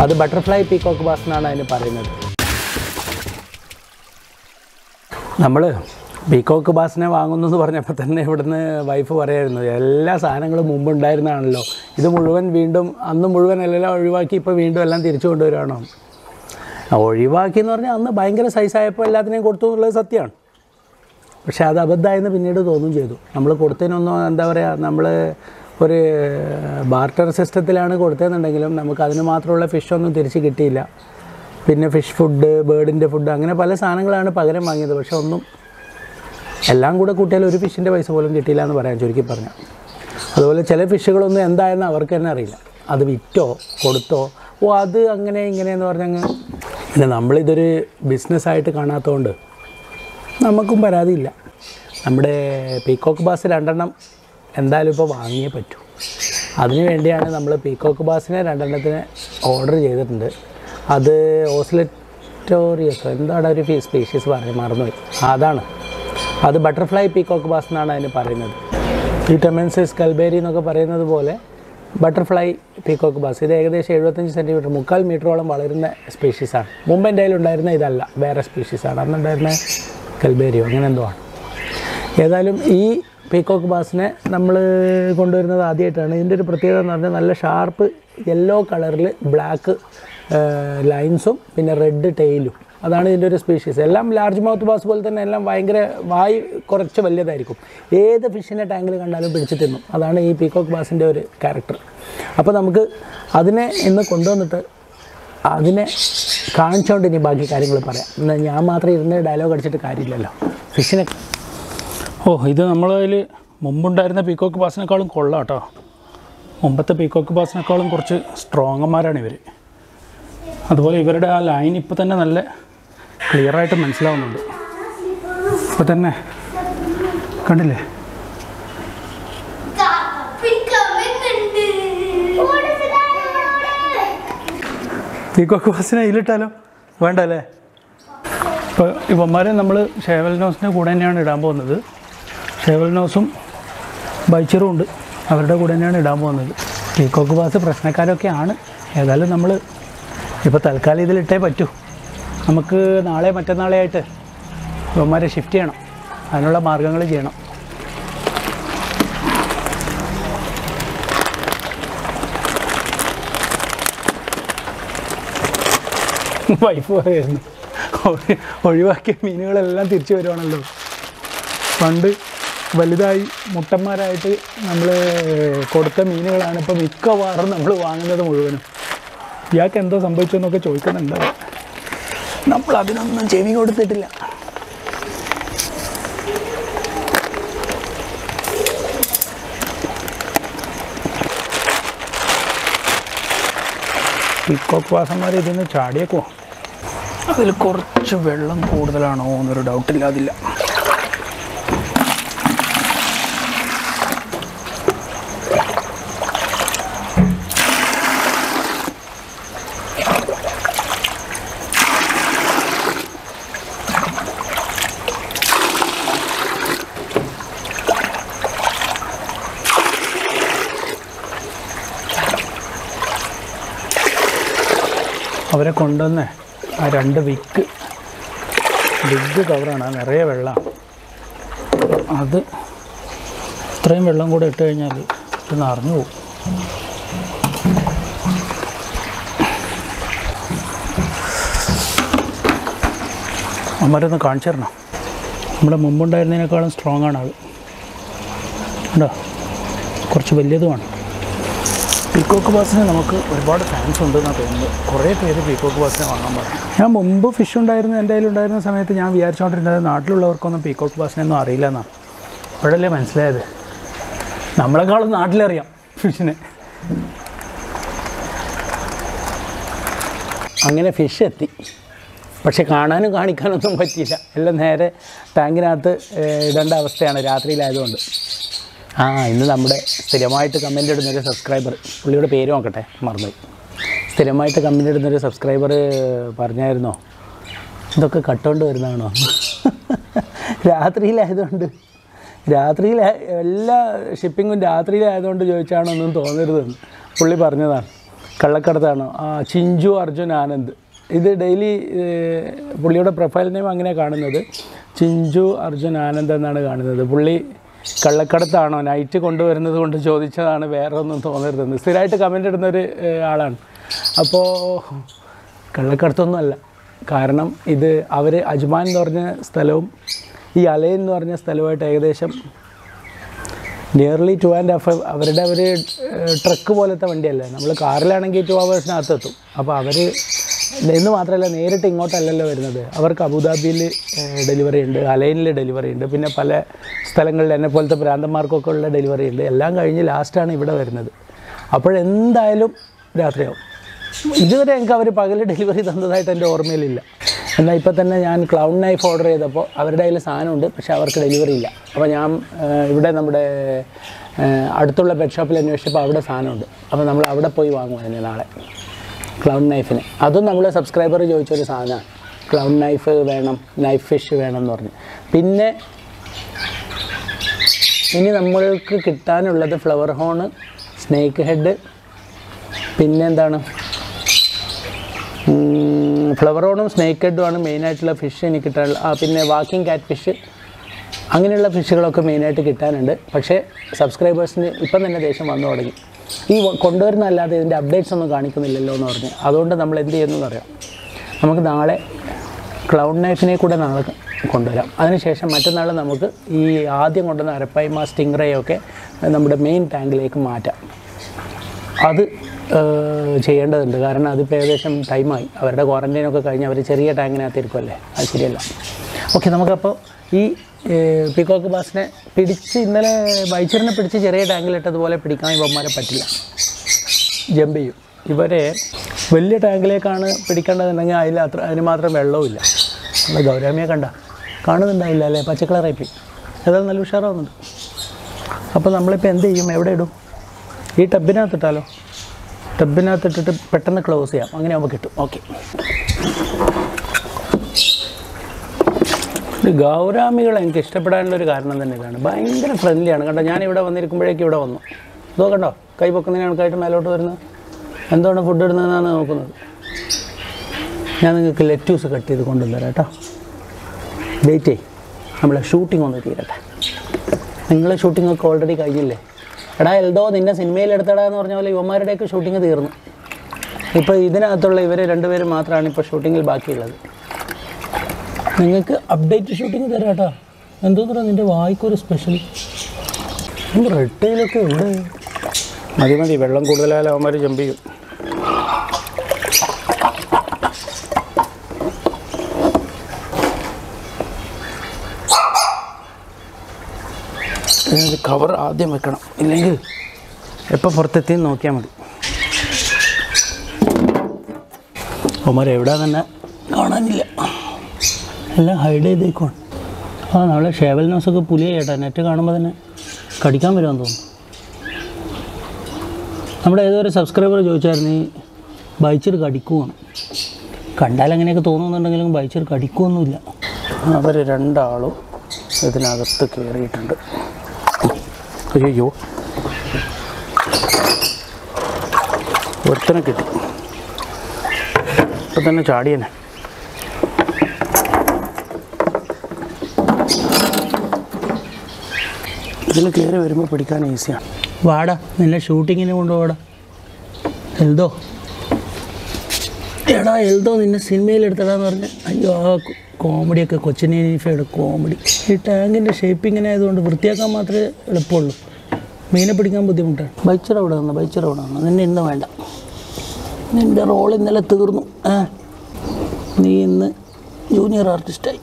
അത് butterfly peacock bass എന്നാണ് അതിന് പറയുന്നത് നമ്മൾ പീക്കോക്ക് ബാസിനെ വാങ്ങുന്നു എന്ന് പറഞ്ഞപ്പോൾ തന്നെ ഇവിടുന്ന് വൈഫ് പറയായിരുന്നു എല്ലാ സാധനങ്ങളും മുമ്പ് ഉണ്ടായിരുന്നതാണല്ലോ ഇത് മുഴുവൻ വീണ്ടും അന്ന് മുഴുവൻ എല്ലാം ഒഴിവാക്കി ഇപ്പോൾ വീണ്ടും എല്ലാം തിരിച്ചു കൊണ്ടുവരികയാണോ ആ, ഒഴിവാക്കി എന്ന് പറഞ്ഞാൽ അന്ന് ഭയങ്കര സൈസായപ്പോൾ എല്ലാത്തിനെയും കൊടുത്തു എന്നുള്ളത് സത്യമാണ് പക്ഷേ അത് അബദ്ധമായെന്ന് പിന്നീട് തോന്നും ചെയ്തു നമ്മൾ കൊടുത്തതിനൊന്നും എന്താ പറയുക നമ്മൾ ഒരു ബാർട്ടർ സിസ്റ്റത്തിലാണ് കൊടുത്തതെന്നുണ്ടെങ്കിലും നമുക്ക് അതിന് മാത്രമുള്ള ഫിഷൊന്നും തിരിച്ച് കിട്ടിയില്ല പിന്നെ ഫിഷ് ഫുഡ് ബേർഡിൻ്റെ ഫുഡ് അങ്ങനെ പല സാധനങ്ങളാണ് പകരം വാങ്ങിയത് പക്ഷെ ഒന്നും എല്ലാം കൂടെ കൂട്ടിയാൽ ഒരു ഫിഷിൻ്റെ പൈസ പോലും കിട്ടിയില്ല എന്ന് പറയാം ചുരുക്കി പറഞ്ഞാൽ അതുപോലെ ചില ഫിഷുകളൊന്നും എന്തായെന്ന് അവർക്ക് തന്നെ അറിയില്ല അത് വിറ്റോ കൊടുത്തോ ഓ അത് അങ്ങനെ ഇങ്ങനെയെന്ന് പറഞ്ഞങ്ങ് പിന്നെ നമ്മളിതൊരു ബിസിനസ്സായിട്ട് കാണാത്തതുകൊണ്ട് നമുക്കും പരാതിയില്ല നമ്മുടെ പീക്കോക്ക് ബാസ് രണ്ടെണ്ണം എന്തായാലും ഇപ്പോൾ വാങ്ങിയേ പറ്റൂ അതിനു വേണ്ടിയാണ് നമ്മൾ പീക്കോക്ക് ബാസിനെ രണ്ടെണ്ണത്തിന് ഓർഡർ ചെയ്തിട്ടുണ്ട് അത് ഓസ്ലെറ്റോറിയസോ എന്താണ് ഒരു സ്പീഷീസ് പറഞ്ഞ് മറന്നുപോയി അതാണ് അത് ബട്ടർഫ്ലൈ പീക്കോക്ക് ബാസ് എന്നാണ് അതിന് പറയുന്നത് ഈ ടെമൻസിസ് കൽബേരി എന്നൊക്കെ പറയുന്നത് പോലെ ബട്ടർഫ്ലൈ പീക്കോക്ക് ബാസ് ഇത് ഏകദേശം എഴുപത്തഞ്ച് സെൻറ്റിമീറ്റർ മുക്കാൽ മീറ്ററോളം വളരുന്ന സ്പീഷീസാണ് മുമ്പ് എൻ്റെ കയ്യിലുണ്ടായിരുന്ന ഇതല്ല വേറെ സ്പീഷീസാണ് അന്നുണ്ടായിരുന്ന കൽബേരിയോ അങ്ങനെ എന്തോ ആണ് ഏതായാലും ഈ പീക്കോക്ക് ബാസിനെ നമ്മൾ കൊണ്ടുവരുന്നത് ആദ്യമായിട്ടാണ് ഇതിൻ്റെ ഒരു പ്രത്യേകത എന്ന് പറഞ്ഞാൽ നല്ല ഷാർപ്പ് യെല്ലോ കളറിൽ ബ്ലാക്ക് ലൈൻസും പിന്നെ റെഡ് ടെയിലും അതാണ് ഇതിൻ്റെ ഒരു സ്പീഷീസ് എല്ലാം ലാർജ് മൗത്ത് ബാസ് പോലെ തന്നെ എല്ലാം ഭയങ്കര വായ് കുറച്ച് വലിയതായിരിക്കും ഏത് ഫിഷിനെ ടാങ്കിൽ കണ്ടാലും പിടിച്ച് തിന്നും അതാണ് ഈ പീക്കോക്ക് ബാസിൻ്റെ ഒരു ക്യാരക്ടർ അപ്പോൾ നമുക്ക് അതിനെ ഇന്ന് കൊണ്ടുവന്നിട്ട് അതിനെ കാണിച്ചുകൊണ്ട് ഇനി ബാക്കി കാര്യങ്ങൾ പറയാം എന്നാൽ ഞാൻ മാത്രം ഇരുന്ന് ഡയലോഗ് അടിച്ചിട്ട് കാര്യമില്ലല്ലോ ഫിഷിനെ ഓ ഇത് നമ്മളതിൽ മുമ്പുണ്ടായിരുന്ന പീക്കോക്ക് ബാസിനേക്കാളും കൊള്ളാം കേട്ടോ മുമ്പത്തെ പീക്കോക്ക് ബാസിനേക്കാളും കുറച്ച് സ്ട്രോങ്ങന്മാരാണ് ഇവർ അതുപോലെ ഇവരുടെ ആ ലൈൻ ഇപ്പോൾ തന്നെ നല്ല ക്ലിയറായിട്ട് മനസ്സിലാവുന്നുണ്ട് ഇപ്പോൾ തന്നെ കണ്ടില്ലേ പിടിക്കുന്നുണ്ട് പീക്കോക്ക് ബാസിനെ ഇതിലിട്ടാലോ വേണ്ട അല്ലേ ഇപ്പോൾ ഇവന്മാരെ നമ്മൾ ഷേവൽ നോസിൻ്റെ കൂടെ തന്നെയാണ് ഇടാൻ പോകുന്നത് ഷേവൽ നോസും ബൈച്ചറും ഉണ്ട് അവരുടെ കൂടെ തന്നെയാണ് ഇടാൻ പോകുന്നത് പീക്കോക്ക് ബാസ് പ്രശ്നക്കാരൊക്കെ ആണ് ഏതായാലും നമ്മൾ ഇപ്പോൾ തൽക്കാലം ഇതിലിട്ടേ പറ്റൂ നമുക്ക് നാളെ മറ്റന്നാളെ ആയിട്ട് ഇവന്മാരെ ഷിഫ്റ്റ് ചെയ്യണം അതിനുള്ള മാർഗ്ഗങ്ങൾ ചെയ്യണം വൈഫ് പറയുന്നു ഒഴി- ഒഴിവാക്കിയ മീനുകളെല്ലാം തിരിച്ചു വരുവാണല്ലോ പണ്ട് വലുതായി മുട്ടന്മാരായിട്ട് നമ്മൾ കൊടുത്ത മീനുകളാണ് ഇപ്പോൾ മിക്കവാറും നമ്മൾ വാങ്ങുന്നത് മുഴുവനും ഇയാൾക്ക് എന്തോ സംഭവിച്ചു എന്നൊക്കെ ചോദിക്കുന്നുണ്ട് നമ്മൾ അതിനൊന്നും ചെവി കൊടുത്തിട്ടില്ല പിക്കോക്ക് വാസന്മാർ ഇതിന് ചാടിയേക്കുമോ അതിൽ കുറച്ച് വെള്ളം കൂടുതലാണോ എന്നൊരു ഡൗട്ടില്ലാതില്ല അവരെ കൊണ്ടുവന്ന് ആ രണ്ട് വിക്ക് ബിഗ് കവറാണ് അത് നിറയെ വെള്ളമാണ് അത് ഇത്രയും വെള്ളം കൂടെ ഇട്ട് കഴിഞ്ഞാൽ ഇത് നിറഞ്ഞു പോകും അമ്മരൊന്ന് കാണിച്ചു തരണം നമ്മുടെ മുമ്പുണ്ടായിരുന്നതിനേക്കാളും സ്ട്രോങ് ആണ് അത് ഉണ്ടോ കുറച്ച് വലിയതുമാണ് പീക്കോക്ക് ബാസിന് നമുക്ക് ഒരുപാട് ഫാൻസ് ഉണ്ട് എന്നാണ് തോന്നുന്നത് കുറേ പേര് പീക്കോക്ക് ബാസിനെ വാങ്ങാൻ പറയും ഞാൻ മുമ്പ് ഫിഷ് ഉണ്ടായിരുന്ന എൻ്റെ കയ്യിലുണ്ടായിരുന്ന സമയത്ത് ഞാൻ വിചാരിച്ചുകൊണ്ടിരുന്നത് നാട്ടിലുള്ളവർക്കൊന്നും പീക്കോക്ക് ബാസിനൊന്നും അറിയില്ല എന്നാണ് ഇപ്പോഴല്ലേ മനസ്സിലായത് നമ്മളെക്കാളും നാട്ടിലറിയാം ഫിഷിനെ അങ്ങനെ ഫിഷ് എത്തി പക്ഷെ കാണാനും കാണിക്കാനൊന്നും പറ്റിയില്ല എല്ലാം നേരെ ടാങ്കിനകത്ത് ഏഹ്, ഇടേണ്ട അവസ്ഥയാണ് രാത്രിയിലായതുകൊണ്ട് ആ ഇന്ന് നമ്മുടെ സ്ഥിരമായിട്ട് കമൻ്റ് ഇടുന്നൊരു സബ്സ്ക്രൈബർ പുള്ളിയുടെ പേര് നോക്കട്ടെ മറന്നുപോയി സ്ഥിരമായിട്ട് കമൻ്റ് ഇടുന്നൊരു സബ്സ്ക്രൈബർ പറഞ്ഞായിരുന്നോ ഇതൊക്കെ കട്ടുകൊണ്ട് വരുന്നതാണോ രാത്രിയിലായതുകൊണ്ട് രാത്രിയിൽ എല്ലാ ഷിപ്പിങ്ങും രാത്രിയിലായതുകൊണ്ട് ചോദിച്ചാണോ ഒന്നും തോന്നരുതെന്ന് പുള്ളി പറഞ്ഞതാണ് കള്ളക്കടത്താണോ ആ ചിഞ്ചു അർജുൻ ആനന്ദ് ഇത് ഡെയിലി പുള്ളിയുടെ പ്രൊഫൈൽ നെയിം അങ്ങനെ കാണുന്നത് ചിഞ്ചു അർജുൻ ആനന്ദ് എന്നാണ് കാണുന്നത് പുള്ളി കള്ളക്കടത്താണോ നൈറ്റ് കൊണ്ടുവരുന്നത് കൊണ്ട് ചോദിച്ചതാണ് വേറെ ഒന്നും തോന്നരുതെന്ന് സ്ഥിരമായിട്ട് കമൻ്റ് ഇടുന്ന ഒരു ഏഹ്, ആളാണ് അപ്പോൾ കള്ളക്കടത്തൊന്നുമല്ല കാരണം ഇത് അവർ അജ്മാൻ എന്ന് പറഞ്ഞ സ്ഥലവും ഈ അലൈൻ എന്ന് പറഞ്ഞ സ്ഥലവുമായിട്ട് ഏകദേശം നിയർലി ടു ആൻഡ് ഹാഫ് അവരുടെ ഒരു ട്രക്ക് പോലത്തെ വണ്ടിയല്ലേ നമ്മൾ കാറിലാണെങ്കിൽ ടു അവേഴ്സിനകത്ത് എത്തും അപ്പോൾ അവർ എന്ന് മാത്രമല്ല നേരിട്ട് ഇങ്ങോട്ടല്ലല്ലോ വരുന്നത് അവർക്ക് അബുദാബിയിൽ ഡെലിവറി ഉണ്ട് അലൈനിൽ ഡെലിവറി ഉണ്ട് പിന്നെ പല സ്ഥലങ്ങളിൽ എന്നെ പോലത്തെ ഭ്രാന്തന്മാർക്കൊക്കെ ഉള്ള ഡെലിവറി ഉണ്ട് എല്ലാം കഴിഞ്ഞ് ലാസ്റ്റാണ് ഇവിടെ വരുന്നത് അപ്പോഴെന്തായാലും രാത്രിയാവും ഇതുവരെ എനിക്ക് അവർ പകൽ ഡെലിവറി തന്നതായിട്ട് എൻ്റെ ഓർമ്മയിലില്ല എന്നാൽ ഇപ്പോൾ തന്നെ ഞാൻ ക്ലൗഡ് നൈഫ് ഓർഡർ ചെയ്തപ്പോൾ അവരുടെ കയ്യിൽ സാധനമുണ്ട് പക്ഷേ അവർക്ക് ഡെലിവറി ഇല്ല അപ്പോൾ ഞാൻ ആ, ഇവിടെ നമ്മുടെ ആ, അടുത്തുള്ള പെറ്റ് ഷോപ്പിൽ അന്വേഷിച്ചപ്പോൾ അവിടെ സാധനമുണ്ട് അപ്പോൾ നമ്മൾ അവിടെ പോയി വാങ്ങും അതിന് നാളെ ക്ലൗഡ് നൈഫിന് അതും നമ്മൾ സബ്സ്ക്രൈബർ ചോദിച്ചൊരു സാധനമാണ് ക്ലൗഡ് നൈഫ് വേണം നൈഫ് ഫിഷ് വേണം എന്ന് പറഞ്ഞു പിന്നെ ഇനി നമ്മൾക്ക് കിട്ടാനുള്ളത് ഫ്ലവർ ഹോണ് സ്നേക്ക് ഹെഡ് പിന്നെ എന്താണ് ഫ്ലവർ ഹോണും സ്നേക്ക് ഹെഡുമാണ് മെയിനായിട്ടുള്ള ഫിഷ് എനിക്ക് കിട്ടാനുള്ള ആ പിന്നെ വാക്കിംഗ് കാറ്റ് ഫിഷ് അങ്ങനെയുള്ള ഫിഷുകളൊക്കെ മെയിനായിട്ട് കിട്ടാനുണ്ട് പക്ഷേ സബ്സ്ക്രൈബേഴ്സിന് ഇപ്പം തന്നെ ദേഷ്യം വന്നു തുടങ്ങി ഈ വ- കൊണ്ടുവരുന്നതല്ലാതെ ഇതിൻ്റെ അപ്ഡേറ്റ്സ് ഒന്നും കാണിക്കുന്നില്ലല്ലോ എന്ന് പറഞ്ഞ് അതുകൊണ്ട് നമ്മൾ എന്ത് ചെയ്യുന്നു അറിയാം നമുക്ക് നാളെ ക്ലൗഡ് നൈഫിനെ കൂടെ നാളെ കൊണ്ടുവരാം അതിനുശേഷം മറ്റന്നാൾ നമുക്ക് ഈ ആദ്യം കൊണ്ടുവന്ന അരപ്പൈമ സ്റ്റിംഗ്രയൊക്കെ നമ്മുടെ മെയിൻ ടാങ്കിലേക്ക് മാറ്റാം അത് ഏഹ്, ചെയ്യേണ്ടതുണ്ട് കാരണം അതിപ്പോൾ ഏകദേശം ടൈമായി അവരുടെ ക്വാറൻറ്റൈനൊക്കെ കഴിഞ്ഞ് അവർ ചെറിയ ടാങ്കിനകത്ത് ഇരിക്കുമല്ലേ അത് ശരിയല്ല ഓക്കെ നമുക്കപ്പോൾ ഈ ഏഹ്, പീക്കോക്ക് ബാസിനെ പിടിച്ച് ഇന്നലെ വൈച്ചറിനെ പിടിച്ച് ചെറിയ ടാങ്കിലിട്ടതുപോലെ പിടിക്കാൻ ഇവന്മാരെ പറ്റില്ല ജമ്പ് ചെയ്യും ഇവരെ വലിയ ടാങ്കിലേക്കാണ് പിടിക്കേണ്ടതുണ്ടെങ്കിൽ അതിൽ അത്ര അതിന് മാത്രം വെള്ളവുമില്ല നമ്മൾ ഗൗരാമിയെ കണ്ട കാണുന്നുണ്ടാവില്ല അല്ലേ പച്ച കളറായി പോയി ഏതായാലും നല്ല ഉഷാറാവുന്നുണ്ട് അപ്പോൾ നമ്മളിപ്പോൾ എന്ത് ചെയ്യും എവിടെ ഇടും ഈ ടബിനകത്ത് ഇട്ടാലോ ടബിനകത്ത് ഇട്ടിട്ട് പെട്ടെന്ന് ക്ലോസ് ചെയ്യാം അങ്ങനെ ആകുമ്പോൾ കിട്ടും ഓക്കെ ഗൗരാമികൾ എനിക്ക് ഇഷ്ടപ്പെടാനുള്ള ഒരു കാരണം തന്നെ ഇതാണ് ഭയങ്കര ഫ്രണ്ട്ലിയാണ് കണ്ടോ ഞാൻ ഇവിടെ വന്നിരിക്കുമ്പോഴേക്കും ഇവിടെ വന്നു ഇതോ കണ്ടോ കൈ പൊക്കുന്നതിന് കണക്കായിട്ട് മേലോട്ട് വരുന്നത് എന്താണ് ഫുഡ് ഇടുന്നതെന്നാണ് നോക്കുന്നത് ഞാൻ നിങ്ങൾക്ക് ലെറ്റ്യൂസ് കട്ട് ചെയ്ത് കൊണ്ടുവന്നേരാം കേട്ടോ വെയിറ്റ് ചെയ് നമ്മളെ ഷൂട്ടിംഗ് ഒന്ന് തീരട്ടെ നിങ്ങളെ ഷൂട്ടിംഗ് ഒക്കെ ഓൾറെഡി കഴിഞ്ഞില്ലേ എടാ എൽദോ നിന്നെ സിനിമയിൽ എടുത്തടാ എന്ന് പറഞ്ഞ പോലെ യുവമാരുടെയൊക്കെ ഷൂട്ടിംഗ് തീർന്നു ഇപ്പോൾ ഇതിനകത്തുള്ള ഇവർ രണ്ടുപേരും മാത്രമാണ് ഇപ്പോൾ ഷൂട്ടിങ്ങിൽ ബാക്കിയുള്ളത് നിങ്ങൾക്ക് അപ്ഡേറ്റ് ഷൂട്ടിംഗ് തരാം കേട്ടോ എന്തോന്നാ നിൻ്റെ വായിക്കൊരു സ്പെഷ്യൽ റെഡ് ടൈലൊക്കെ ഉണ്ട് മതി മതി വെള്ളം കൂടുതലായാലും അവന്മാർ ജമ്പ് ചെയ്യും ഇതിനൊരു കവർ ആദ്യം വെക്കണം ഇല്ലെങ്കിൽ എപ്പോൾ പുറത്തെത്തി നോക്കിയാൽ മതി ഒമാർ എവിടെ തന്നെ കാണാനില്ല എല്ലാം ഹൈഡ് ചെയ്തേക്കുവാണ് ആ നാളെ ഷേവൽ നോസൊക്കെ പുലിയായി ചേട്ടാ നെറ്റ് കാണുമ്പോൾ തന്നെ കടിക്കാൻ വരുമെന്ന് തോന്നുന്നു നമ്മുടെ ഏതോ ഒരു സബ്സ്ക്രൈബർ ചോദിച്ചായിരുന്നു ഈ ബൈച്ചർ കടിക്കുമെന്ന് കണ്ടാൽ അങ്ങനെയൊക്കെ തോന്നുന്നുണ്ടെങ്കിലും ബൈച്ചർ കടിക്കുമൊന്നുമില്ല അവർ രണ്ടാളും ഇതിനകത്ത് കയറിയിട്ടുണ്ട് അയ്യോ ഒരുത്തനെ കിട്ടി ഇപ്പം തന്നെ ചാടിയനെ ഇതിൽ കയറി വരുമ്പോൾ പിടിക്കാൻ ഈസിയാണ് വാടാ നിന്നെ ഷൂട്ടിങ്ങിന് കൊണ്ടുപോടാ എൽദോ എടാ എൽദോ നിന്നെ സിനിമയിൽ എടുത്തടാന്ന് പറഞ്ഞ് അയ്യോ ആ കോമഡിയൊക്കെ കൊച്ചിനീഫയുടെ കോമഡി ഈ ടാങ്കിൻ്റെ ഷേപ്പ് ഇങ്ങനെ ആയതുകൊണ്ട് വൃത്തിയാക്കാൻ മാത്രമേ എളുപ്പമുള്ളൂ മീനെ പിടിക്കാൻ ബുദ്ധിമുട്ടാണ് ബൈച്ചർ അവിടെ നിന്ന് ബൈച്ചർ അവിടെ നിന്ന് നിന്നെ ഇന്ന് വേണ്ട നിൻ്റെ റോൾ ഇന്നലെ തീർന്നു ആ നീ ഇന്ന് ജൂനിയർ ആർട്ടിസ്റ്റായി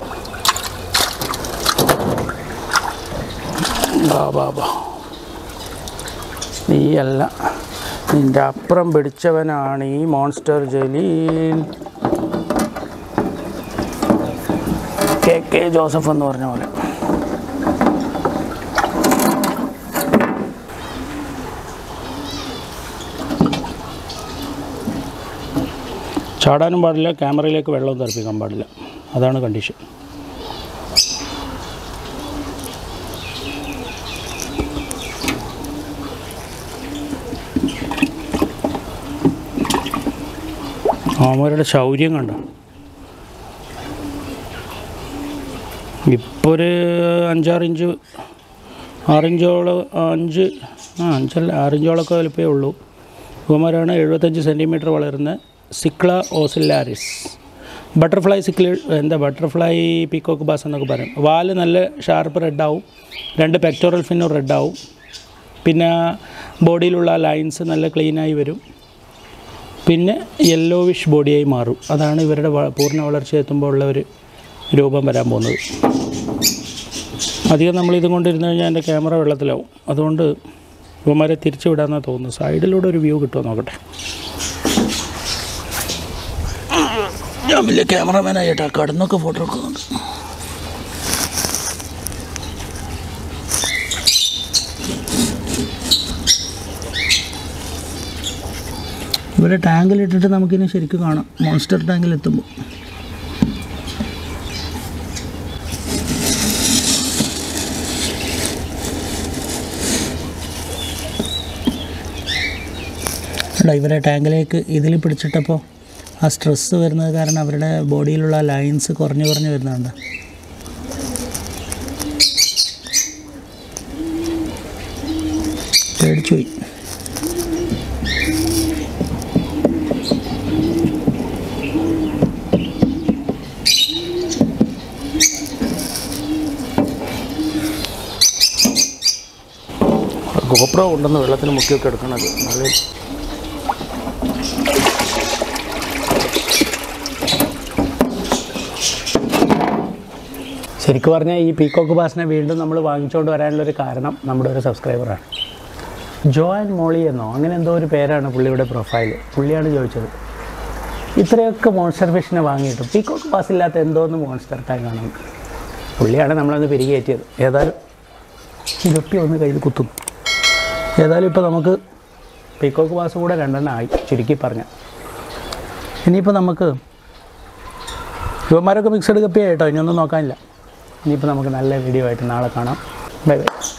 ബാ ബാ ബാ നീയല്ല നിൻ്റെ അപ്പുറം പിടിച്ചവനാണ് ഈ monster Jaleel K K Joseph എന്ന് പറഞ്ഞ പോലെ ചാടാനും പാടില്ല ക്യാമറയിലേക്ക് വെള്ളവും തെറിപ്പിക്കാൻ പാടില്ല അതാണ് കണ്ടീഷൻ അവന്മാരുടെ ശൗര്യം കണ്ടോ ഇപ്പോൾ ഒരു അഞ്ചാറ് ഇഞ്ച് ആറിഞ്ചോളം അഞ്ച് ആ അഞ്ചല്ല ആറിഞ്ചോളമൊക്കെ വലിപ്പമേ ഉള്ളൂ ഇവന്മാരാണ് എഴുപത്തഞ്ച് സെൻറ്റിമീറ്റർ വളരുന്ന സിക്ല ഓസില്ലാരിസ് ബട്ടർഫ്ലൈ സിക്ല എന്താ ബട്ടർഫ്ലൈ പീക്കോക്ക് ബാസ് എന്നൊക്കെ പറയും വാല് നല്ല ഷാർപ്പ് റെഡാവും രണ്ട് പെക്ടോറൽ ഫിന്നും റെഡാവും പിന്നെ ബോഡിയിലുള്ള ലൈൻസ് നല്ല ക്ലീനായി വരും പിന്നെ യെല്ലോവിഷ് ബോഡിയായി മാറും അതാണ് ഇവരുടെ വ- പൂർണ്ണ വളർച്ച എത്തുമ്പോൾ ഉള്ള ഒരു രൂപം വരാൻ പോകുന്നത് അധികം നമ്മൾ ഇതും കൊണ്ടിരുന്ന് കഴിഞ്ഞാൽ എൻ്റെ ക്യാമറ വെള്ളത്തിലാവും അതുകൊണ്ട് ഇവന്മാരെ തിരിച്ചു വിടാമെന്നാണ് തോന്നുന്നു സൈഡിലൂടെ ഒരു വ്യൂ കിട്ടുമോ നോക്കട്ടെ ഞാൻ വലിയ ക്യാമറമാനായിട്ടാ കടന്നൊക്കെ ഫോട്ടോ എടുക്കുന്നുണ്ട് ഇവിടെ ടാങ്കിലിട്ടിട്ട് നമുക്കിനി ശരിക്കും കാണാം മോൺസ്റ്റർ ടാങ്കിൽ എത്തുമ്പോൾ അല്ല ഇവരെ ടാങ്കിലേക്ക് ഇതിൽ പിടിച്ചിട്ടപ്പോൾ ആ സ്ട്രെസ്സ് വരുന്നത് കാരണം അവരുടെ ബോഡിയിലുള്ള ലൈൻസ് കുറഞ്ഞു കുറഞ്ഞു വരുന്നുണ്ട് പേടിച്ചു പോയി ഗോപ്രോ ഉണ്ടെന്ന് വെള്ളത്തിന് മുക്കിയൊക്കെ എടുക്കണത് നല്ല ശരിക്കും പറഞ്ഞാൽ ഈ പീക്കോക്ക് ബാസിനെ വീണ്ടും നമ്മൾ വാങ്ങിച്ചുകൊണ്ട് വരാനുള്ളൊരു കാരണം നമ്മുടെ ഒരു സബ്സ്ക്രൈബറാണ് ജോയൻ മോളി എന്നോ അങ്ങനെ എന്തോ ഒരു പേരാണ് പുള്ളിയുടെ പ്രൊഫൈൽ പുള്ളിയാണ് ചോദിച്ചത് ഇത്രയൊക്കെ മോൺസ്റ്റർ ഫിഷിനെ വാങ്ങിയിട്ട് പീക്കോക്ക് ബാസ് ഇല്ലാത്ത എന്തോന്ന് മോൺസ്റ്റർ ടാങ്കാണ് പുള്ളിയാണ് നമ്മളന്ന് പിരികേറ്റിയത് ഏതായാലും ഇരട്ടി ഒന്ന് കയ്യിൽ കുത്തും ഏതായാലും ഇപ്പോൾ നമുക്ക് പീക്കോക്ക് ബാസ് കൂടെ രണ്ടെണ്ണം ആയി ചുരുക്കി പറഞ്ഞ ഇനിയിപ്പോൾ നമുക്ക് യുവന്മാരൊക്കെ മിക്സഡ് കപ്പിയായിട്ടോ ഇനിയൊന്നും നോക്കാനില്ല ഇനിയിപ്പോൾ നമുക്ക് നല്ല വീഡിയോ ആയിട്ട് നാളെ കാണാം ബൈ ബൈ